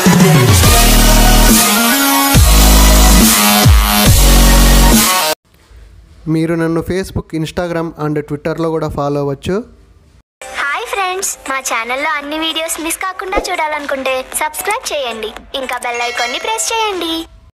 మీరు నన్ను Facebook Instagram and ట్విట్టర్లో కూడా ఫాలో అవ్వచ్చు హాయ్ ఫ్రెండ్స్ మా ఛానల్లో అన్ని వీడియోస్ మిస్ కాకుండా చూడాలనుకుంటే సబ్స్క్రైబ్ చేయండి ఇంకా బెల్ ఐకాన్ని ప్రెస్ చేయండి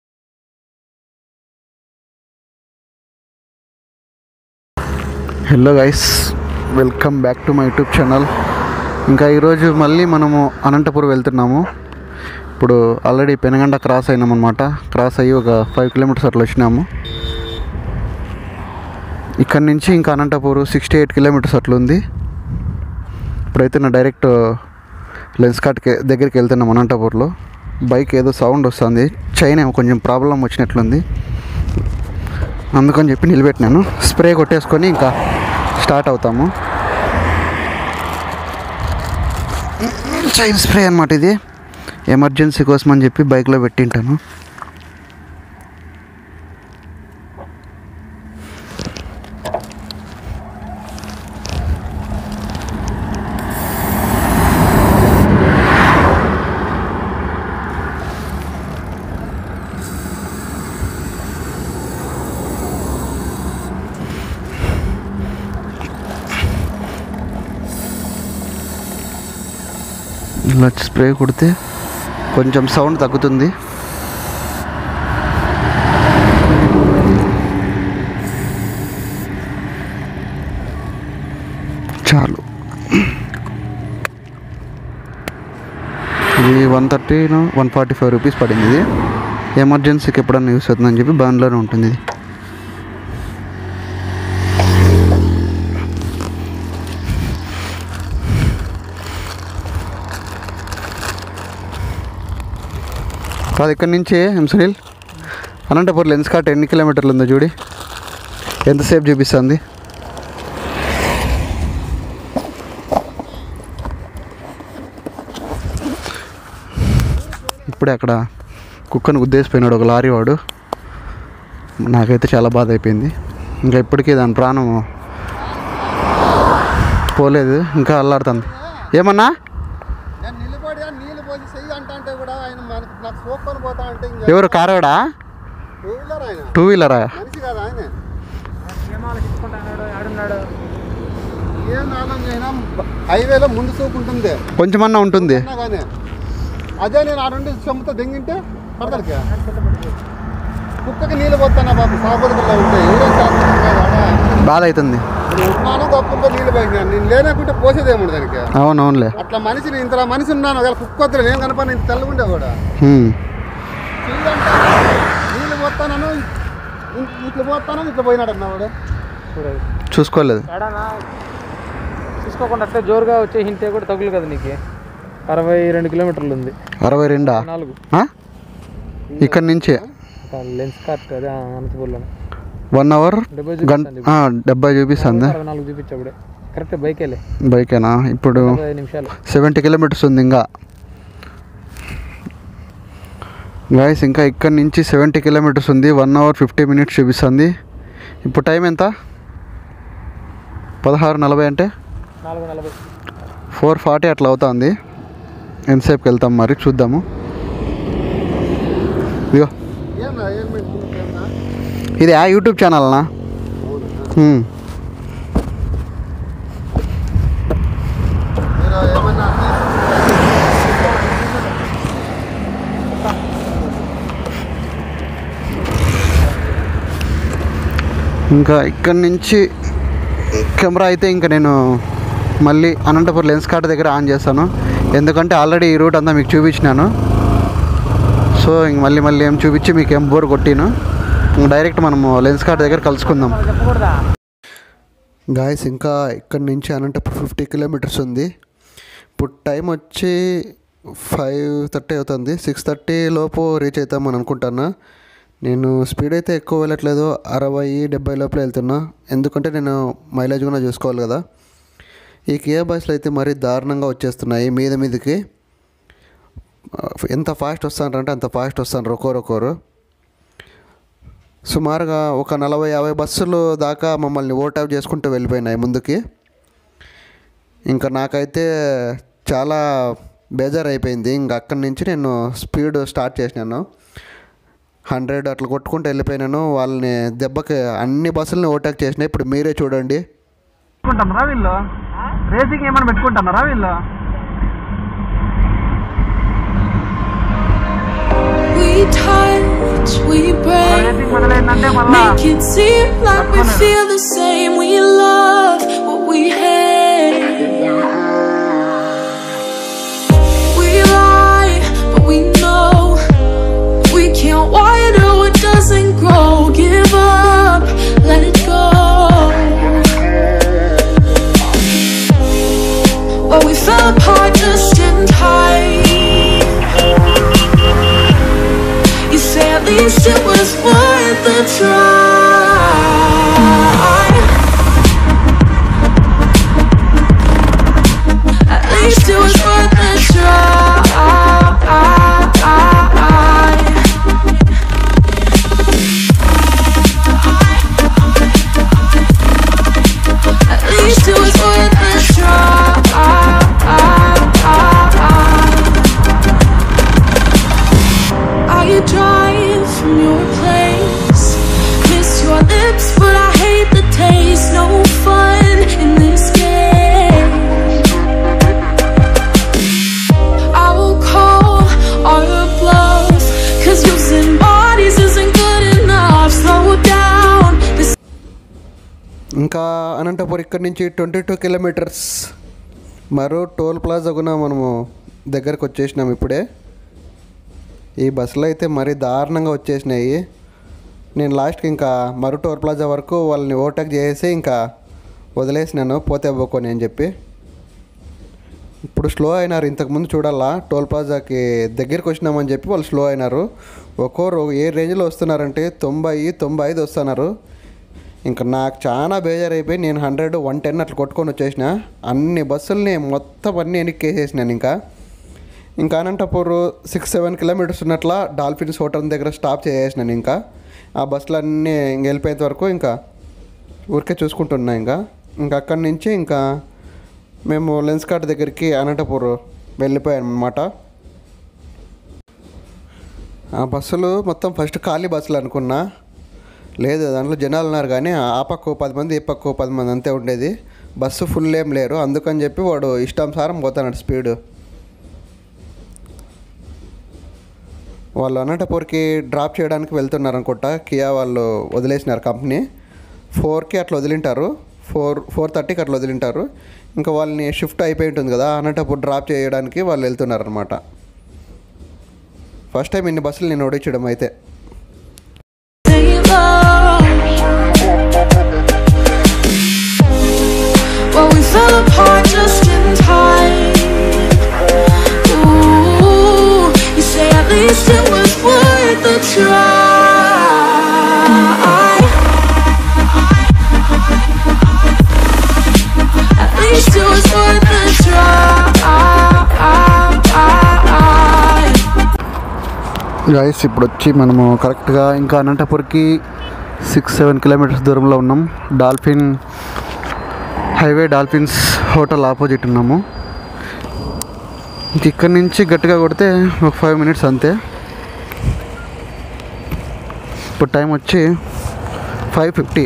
hello guys welcome back to my YouTube channel ఇంకా ఈరోజు మళ్ళీ మనము అనంతపురం వెళ్తున్నాము ఇప్పుడు ఆల్రెడీ పెనగండ క్రాస్ అయినాం అనమాట క్రాస్ అయ్యి ఒక ఫైవ్ కిలోమీటర్స్ అట్లా వచ్చినాము ఇక్కడ నుంచి ఇంకా అనంతపురం సిక్స్టీ ఎయిట్ కిలోమీటర్స్ అట్లా ఉంది ఇప్పుడైతే నా డైరెక్ట్ లెన్స్ కార్ట్కి దగ్గరికి వెళ్తున్నాం అనంతపూర్లో బైక్ ఏదో సౌండ్ వస్తుంది చైన్ ఏమో కొంచెం ప్రాబ్లం వచ్చినట్లుంది అందుకని చెప్పి నిలబెట్టినాను స్ప్రే కొట్టేసుకొని ఇంకా స్టార్ట్ అవుతాము చైన్ స్ప్రే అనమాట ఇది ఎమర్జెన్సీ కోసం అని చెప్పి బైక్లో పెట్టింటాను ఇలా స్ప్రే కొడితే కొంచెం సౌండ్ తగ్గుతుంది చాలు ఇది one thirteen one forty five rupees పడింది ఇది ఎమర్జెన్సీకి ఎప్పుడన్నా యూస్ అవుతుందని చెప్పి బండ్లోనే ఉంటుంది ఇది కాదు ఇక్కడి నుంచి M Sunil Anantapur Lenskart ఎన్ని కిలోమీటర్లు ఉందో చూడి ఎంతసేపు చూపిస్తుంది ఇప్పుడే అక్కడ కుక్కను గుద్దేసిపోయినాడు ఒక లారీ వాడు నాకైతే చాలా బాధ అయిపోయింది ఇంకా ఇప్పటికీ దాని ప్రాణం పోలేదు ఇంకా అల్లాడుతుంది ఏమన్నా నేను నిలబడి నీళ్ళు పోసి చెయ్యి అంట అంటే కూడా ఆయన మనకు నాకు సోకొని పోతా అంటే ఇంకా ఎవరు కారవాడా టూ వీలర్ ఆయన టూ వీలరా మనిషి కాదు ఆయన ఏం ఆలోచన అయినా హైవేలో ముందు చూపుంటుంది కొంచెమన్నా ఉంటుంది అన్నా కానీ అదే నేను ఆ రెండు చెమ్ముతో దెంగింటే పడతానికి కుక్కకి నీళ్ళు పోతానా బాబు సాబుదల్లో ఉంటే ఎవరో సాబుదలు బాధ అవుతుంది ఉన్నాను గొప్పతో నీళ్ళు పోయినా నేను లేనకుంటే పోసేదేముండు దానికి అవునవునులే అట్లా మనిషిని ఇంతలా మనిషి ఉన్నాను ఒకవేళ కుక్క వద్దు నేను కనపడి ఇంత తెల్లగుండే కూడా హ్మ్. చెయ్యంట నీళ్ళు పోతానను ఇ- ఇట్లా పోతాను ఇట్లా పోయినాడు అన్నవాడు చూసుకోలేదు ఎడానా చూసుకోకుండా అట్లే జోరుగా వచ్చే హింటే కూడా తగులు కదా నీకు అరవై రెండు కిలోమీటర్లు ఉంది అరవై రెండా నాలుగు ఆ? ఇక్కడి నుంచి లెన్స్ కార్ట్ అదే అనంతపూర్లో వన్ అవర్ డెబ్బై గంట ఆ, డెబ్బై చూపిస్తుంది అరవై నాలుగు చూపించాప్పుడే కరెక్ట్ బైక్ వెళ్ళే బైకేనా ఇప్పుడు ఐదు నిమిషాలు సెవెంటీ కిలోమీటర్స్ ఉంది ఇంకా గాయస్ ఇంకా ఇక్కడి నుంచి సెవెంటీ కిలోమీటర్స్ ఉంది వన్ అవర్ ఫిఫ్టీ మినిట్స్ చూపిస్తుంది ఇప్పుడు టైం ఎంత పదహారు నలభై అంటే నాలుగు నలభై ఫోర్ ఫార్టీ అట్లా అవుతుంది ఎంతసేపుకి వెళ్తాం మరి చూద్దాము ఇదిగో ఏమన్నా హెల్మెట్ ఏమన్నా ఇది ఆ యూట్యూబ్ ఛానల్నా హ్మ్. మీరు ఏమన్నా ఇంకా ఇక్కడి నుంచి కెమెరా అయితే ఇంకా నేను మళ్ళీ అనంతపురం లెన్స్ కార్ట్ దగ్గర ఆన్ చేస్తాను ఎందుకంటే ఆల్రెడీ ఈ రూట్ అంతా మీకు చూపించినాను సో ఇంక మళ్ళీ మళ్ళీ ఏం చూపించి మీకు ఏం బోర్ కొట్టిను ఇంక డైరెక్ట్ మనము లెన్స్ కార్ట్ దగ్గర కలుసుకుందాం చెప్పకూడదా గాయస్ ఇంకా ఇక్కడి నుంచి అనంతపురం ఫిఫ్టీ కిలోమీటర్స్ ఉంది ఇప్పుడు టైం వచ్చి ఫైవ్ థర్టీ అవుతుంది సిక్స్ థర్టీ లోపు రీచ్ అవుతామని అనుకుంటున్నా నేను స్పీడ్ అయితే ఎక్కువ వెళ్ళట్లేదు అరవై డెబ్బై లోపల వెళ్తున్నా ఎందుకంటే నేను మైలేజ్ కూడా చూసుకోవాలి కదా ఈ కియా బస్సులు అయితే మరీ దారుణంగా వచ్చేస్తున్నాయి మీద మీదకి ఎంత ఫాస్ట్ వస్తానంటే అంత ఫాస్ట్ వస్తాను ఒక్కోరు ఒక్కోరు సుమారుగా ఒక నలభై యాభై బస్సులు దాకా మమ్మల్ని ఓవర్టేక్ చేసుకుంటూ వెళ్ళిపోయినాయి ముందుకి ఇంకా నాకైతే చాలా బేజార్ అయిపోయింది ఇంక అక్కడి నుంచి నేను స్పీడ్ స్టార్ట్ చేసినాను హండ్రెడ్ అట్లా కొట్టుకుంటూ వెళ్ళిపోయినాను వాళ్ళని దెబ్బకి అన్ని బస్సులని ఓవర్టేక్ చేసినాయి ఇప్పుడు మీరే చూడండి పెట్టుకుంటున్నారా వీళ్ళు రేసింగ్ ఏమైనా పెట్టుకుంటున్నారా వీళ్ళు We touch, we break, racing మొదలైందంటే మళ్ళా make it seem like we feel the same. We love what we hate. We lie, but we know we can't water what doesn't grow. Give up, let it go. Well, we fell apart just in time. You say at least it was worth the try. At least it was worth the try. At least it was worth the try. Are you drying from your place? Miss your lips, but I hate the taste. No fun in this game. I will call our bluff, cause using bodies isn't good enough. Slow down. This ఇంకా అనంతపురం ఇక్కడి నుంచి twenty two kilometres మరో toll plaza కూడా మనము దగ్గరకు వచ్చేసినాం ఇప్పుడే ఈ బస్సులో అయితే మరీ దారుణంగా వచ్చేసినాయి నేను లాస్ట్కి ఇంకా మరో టోల్ ప్లాజా వరకు వాళ్ళని ఓవర్టేక్ చేసి ఇంకా వదిలేసినాను పోతే పోకొని అని చెప్పి ఇప్పుడు స్లో అయినారు ఇంతకుముందు చూడాలా టోల్ ప్లాజాకి దగ్గరికి వచ్చినామని చెప్పి వాళ్ళు స్లో అయినారు ఒక్కోరు ఏ రేంజ్లో వస్తున్నారంటే తొంభై తొంభై ఐదు వస్తున్నారు ఇంకా నాకు చాలా బేజారు అయిపోయి నేను హండ్రెడ్ వన్ టెన్ అట్లా కొట్టుకొని వచ్చేసిన అన్ని బస్సుల్ని మొత్తం అన్నీ వెనక్కి వేసేసినాను ఇంకా ఇంకా అనంతపూర్ సిక్స్ సెవెన్ కిలోమీటర్స్ ఉన్నట్ల డాల్ఫిన్స్ హోటల్ దగ్గర స్టాప్ చేసేసినాను ఇంకా ఆ బస్సులు అన్నీ ఇంక వెళ్ళిపోయేంత వరకు ఇంకా ఊరికే చూసుకుంటున్నా ఇంకా ఇంకా అక్కడి నుంచి ఇంకా మేము లెన్స్ కార్ట్ దగ్గరికి అనంతపూర్ వెళ్ళిపోయాం అనమాట ఆ బస్సులు మొత్తం ఫస్ట్ ఖాళీ బస్సులు అనుకున్నా లేదు దాంట్లో జనాలు ఉన్నారు కానీ ఆ పక్క పది మంది ఈ పక్క పది మంది అంతే ఉండేది బస్సు ఫుల్ ఏం లేరు అందుకని చెప్పి వాడు ఇష్టానుసారం పోతాడు స్పీడ్ వాళ్ళు అనంతపూర్కి డ్రాప్ చేయడానికి వెళ్తున్నారు అనుకుంటా కియా వాళ్ళు వదిలేసినారు కంపెనీ ఫోర్కి అట్లా వదిలింటారు ఫోర్ ఫోర్ థర్టీకి అట్లా వదిలింటారు ఇంకా వాళ్ళని షిఫ్ట్ అయిపోయి ఉంటుంది కదా అనంతపూర్ డ్రాప్ చేయడానికి వాళ్ళు వెళ్తున్నారు అనమాట ఫస్ట్ టైం ఇన్ని బస్సులు నేను ఓడించడం అయితే Stay low. Well, we fell apart just in time. Ooh, you say at least it was worth the try. At least it was worth the try. Guys ఇప్పుడు వచ్చి మనము కరెక్ట్గా ఇంకా అనంతపూర్కి సిక్స్ సెవెన్ కిలోమీటర్స్ దూరంలో ఉన్నాం dolphin highway dolphins hotel opposite ఉన్నాము ఇంక ఇక్కడి నుంచి గట్టిగా కొడితే ఒక ఫైవ్ మినిట్స్ అంతే ఇప్పుడు టైం వచ్చి ఫైవ్ ఫిఫ్టీ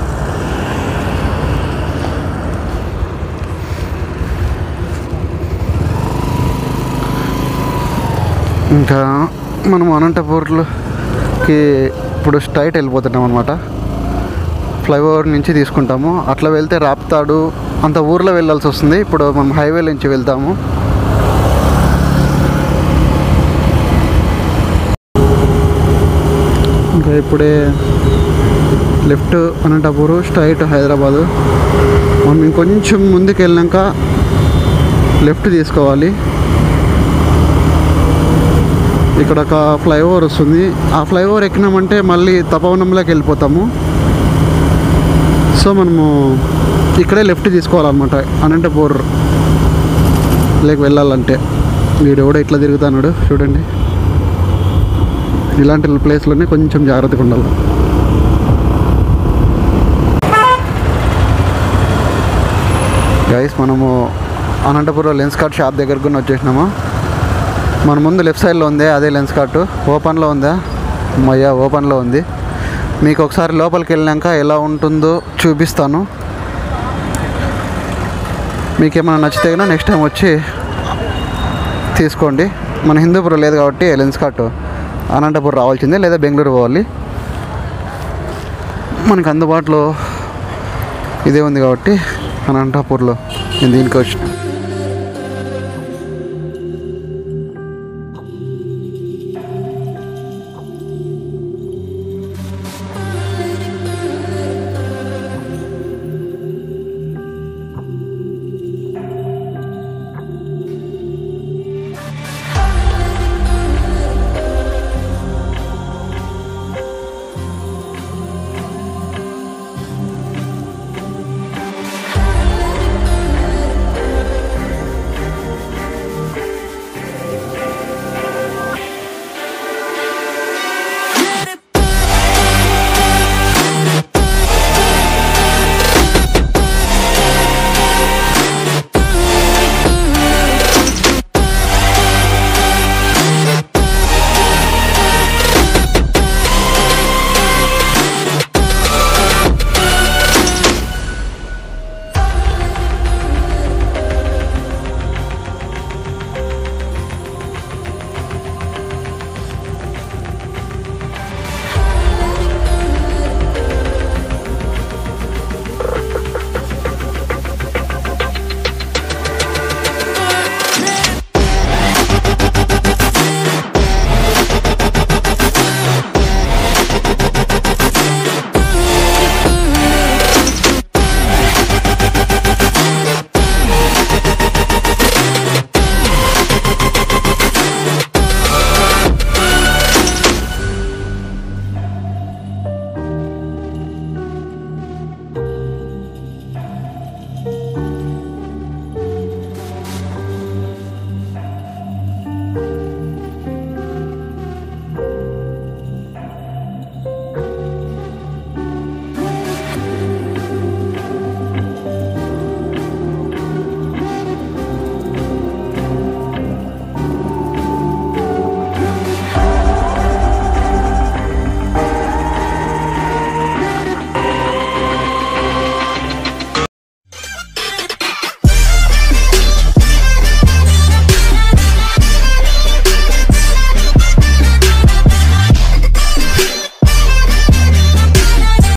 ఇంకా మనం అనంతపూర్లోకి ఇప్పుడు స్ట్రైట్ వెళ్ళిపోతున్నాం అనమాట ఫ్లైఓవర్ నుంచి తీసుకుంటాము అట్లా వెళ్తే రాప్తాడు అంత ఊర్లో వెళ్ళాల్సి వస్తుంది ఇప్పుడు మనం హైవే నుంచి వెళ్తాము ఇంకా ఇప్పుడే లెఫ్ట్ అనంతపూర్ స్ట్రైట్ హైదరాబాదు మనం ఇంకొంచెం ముందుకు వెళ్ళాక లెఫ్ట్ తీసుకోవాలి ఇక్కడ ఒక ఫ్లైఓవర్ వస్తుంది ఆ ఫ్లైఓవర్ ఎక్కినామంటే మళ్ళీ తపవనంలోకి వెళ్ళిపోతాము సో మనము ఇక్కడే లెఫ్ట్ తీసుకోవాలన్నమాట అనంతపూర్ లేక వెళ్ళాలంటే వీడు ఎవడో ఇట్లా తిరుగుతున్నాడు చూడండి ఇలాంటి ప్లేస్లోనే కొంచెం జాగ్రత్తగా ఉండాలి గైస్ మనము అనంతపురం లెన్స్ కార్ట్ షాప్ దగ్గరకు కూడా వచ్చేసినాము మన ముందు లెఫ్ట్ సైడ్లో ఉంది అదే లెన్స్ కార్టు ఓపెన్లో ఉందా మయ్యా ఓపెన్లో ఉంది మీకు ఒకసారి లోపలికి వెళ్ళాక ఎలా ఉంటుందో చూపిస్తాను మీకు ఏమైనా నచ్చితే కనుక నెక్స్ట్ టైం వచ్చి తీసుకోండి మన హిందూపురం లేదు కాబట్టి లెన్స్ కార్టు అనంతపురం రావాల్సిందే లేదా బెంగళూరు పోవాలి మనకు అందుబాటులో ఇదే ఉంది కాబట్టి అనంతపూర్లో నేను దీనికి వచ్చిన